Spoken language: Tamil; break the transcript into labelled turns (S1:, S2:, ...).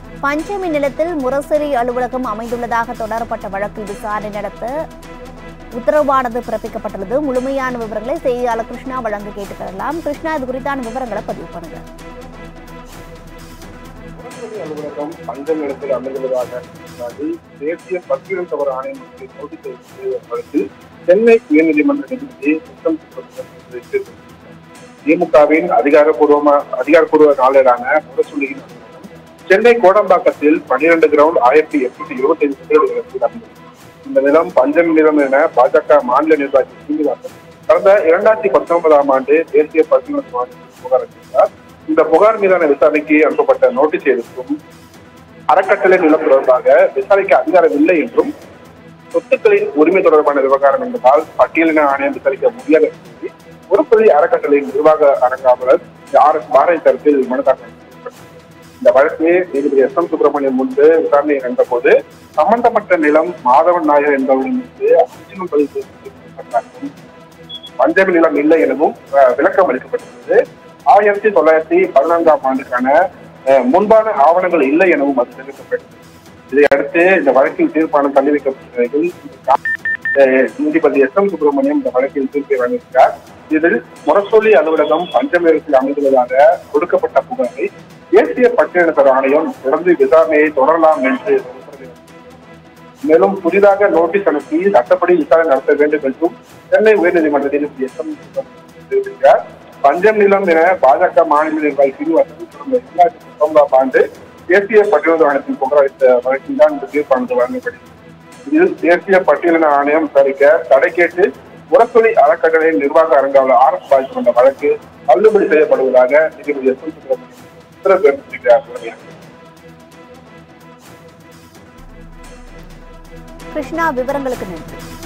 S1: பஞ்சமி நிலத்தில் முரசொலி அலுவலகம் அமைந்துள்ளதாக தொடரப்பட்ட வழக்கில் விசாரணை நடத்த உத்தரவானது பிறப்பிக்கப்பட்டுள்ளது முழுமையான விவரங்களை செய்தியாளர் கிருஷ்ணா வழங்க கேட்டுக்கொள்ளலாம் கிருஷ்ணா இது குறித்தான விவரங்களை பதிவு பண்ணுங்க
S2: முரசொலி அலுவலகம் பஞ்சம் இடத்தில் அமைந்துள்ளதாக கூறி தேசிய பத்திரம் தவறு ஆணையத்திற்கு நோட்டீஸ் அளித்து வழக்கு சென்னை உயர்நீதிமன்ற நீதிபதி சுத்தம் சுப்பிரமணியம் திமுகவின் அதிகாரப்பூர்வமா அதிகாரப்பூர்வ நாளேடான முரசொலியின் அலுவலகம் சென்னை கோடம்பாக்கத்தில் பன்னிரண்டு கிரவுண்ட் ஆயிரத்தி எட்நூத்தி இருபத்தி ஐந்து இடத்தில் அமைந்துள்ளது இந்த நிலம் பஞ்சம் நிலம் என பாஜக மாநில நிர்வாகி சீனிவாசன் கடந்த இரண்டாயிரத்தி பத்தொன்பதாம் ஆண்டு தேசிய பசுமை ஆணையத்தில் புகார் அளித்தார் இந்த புகார் மீதான விசாரணைக்கு அனுப்பப்பட்ட நோட்டீஸ் எதுக்கும் அறக்கட்டளை நிலம் தொடர்பாக விசாரிக்க அதிகாரம் இல்லை என்றும் சொத்துக்களின் உரிமை தொடர்பான விவகாரம் என்பதால் பட்டியலின ஆணையம் விசாரிக்க முடியாது என்று கூறி ஒரு புள்ளி அறக்கட்டளையின் நிர்வாக அரங்காவலர் ஆர் எஸ் பாரதி தரப்பில் மனு தாக்கல் செய்யப்பட்டது. இந்த வழக்கு நீதிபதி எஸ் எம் சுப்பிரமணியம் முன்பு விசாரணையை கண்டபோது சம்பந்தப்பட்ட நிலம் மாதவன் நாயர் என்பவரின் மீது அஞ்சலும் பதிவு செய்யப்பட்டதாகவும் பஞ்சமி நிலம் இல்லை எனவும் அஹ், விளக்கம் அளிக்கப்பட்டுள்ளது ஆயிரத்தி தொள்ளாயிரத்தி பதினான்காம் ஆண்டுக்கான அஹ், முன்பான ஆவணங்கள் இல்லை எனவும் அது தெரிவிக்கப்பட்டது இதை அடுத்து இந்த வழக்கில் தீர்ப்பானம் தள்ளி வைக்கப்பட்ட நிலையில் அஹ், நீதிபதி எஸ் எம் சுப்பிரமணியம் இந்த வழக்கில் தீர்ப்பை வழங்கியிருக்கிறார் இதில் முரசொலி அலுவலகம் பஞ்சமேரத்தில் அமைந்துள்ளதாக கொடுக்கப்பட்ட புகாரை தேசிய பட்டியலிடத்தர் ஆணையம் தொடர்ந்து விசாரணையை தொடரலாம் என்று உத்தரவிட்டுள்ளது. மேலும் புதிதாக நோட்டீஸ் அனுப்பி சட்டப்படி விசாரணை நடத்த வேண்டும் என்றும் சென்னை உயர்நீதிமன்ற நீதிபதி எஸ் எம் தெரிவித்திருக்கிறார் பஞ்சம் நிலம் என பாஜக மாநில நிர்வாகி சீனிவாசன் கடந்த இரண்டாயிரத்தி பத்தொன்பதாம் ஆண்டு தேசிய பட்டியல் ஆணையத்தில் புகார் அளித்த வழக்கில் தான் இந்த தீர்ப்பானது வழங்கப்படுகிறது இதில் தேசிய பட்டியலின ஆணையம் விசாரிக்க தடை கேட்டு முரசொலி அறக்கட்டளையின் நிர்வாக அரங்காவலர் ஆர் எஸ் பாஜ் கொண்ட வழக்கு தள்ளுபடி செய்யப்படுவதாக நீதிபதி எஸ் எம் சுப்பிரமணியம் உத்தரவு பிறப்பித்திருக்கிறார்
S1: கிருஷ்ணா விவரங்களுக்கு நன்றி